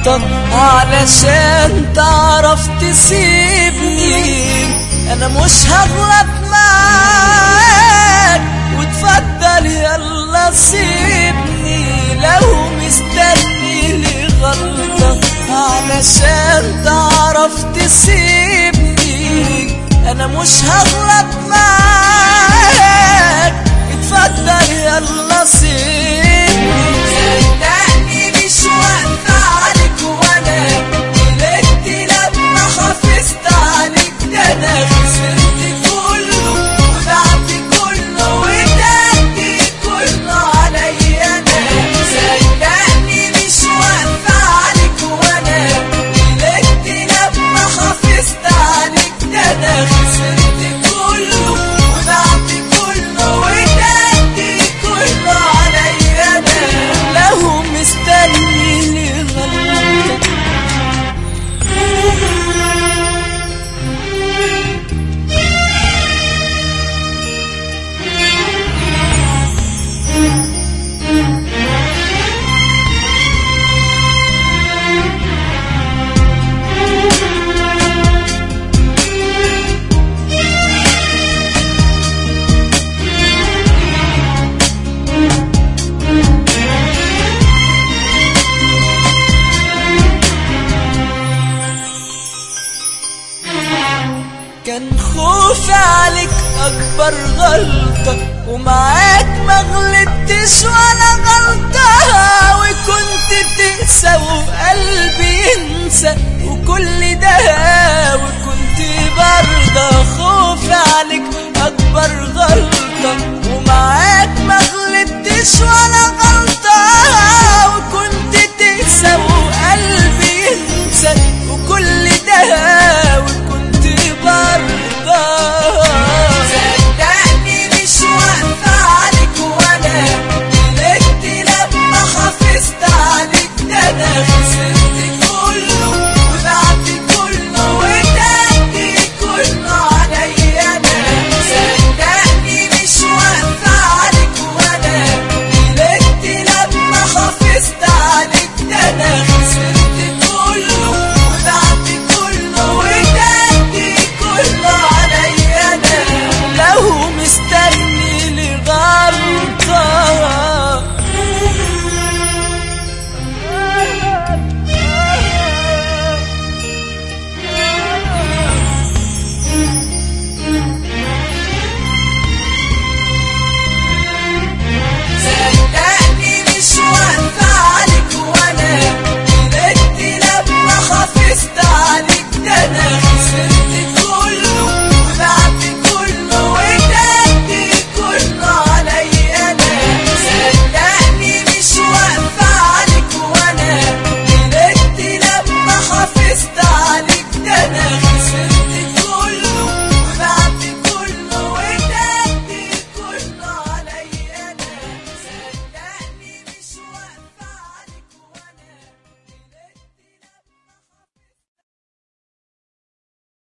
غلطة علشان تعرف تسيبني انا مش هغلط معاك وتفضل يلا سيبني لو مستني لي غلطة علشان تعرف تسيبني انا مش هغلط معاك اتفضل يلا سيبني صدقني مش واقفة عليك وانا قلقت لما حافظت عليك ده انا خسرت كله وضعت كله واداني كله عليا انا صدقني مش واقفة عليك وانا قلقت لما حافظت عليك ده انا خسرت كله وضعت كله واداني كله عليا انا لو مستني لي غلطة كان خوفي عليك اكبر غلطة ومعاك ما غلطتش ولا غلطة وكنت تقسى وقلبي ينسى وكل ده وكنت برضه خوفي عليك اكبر غلطة ومعاك ما غلطتش ولا غلطة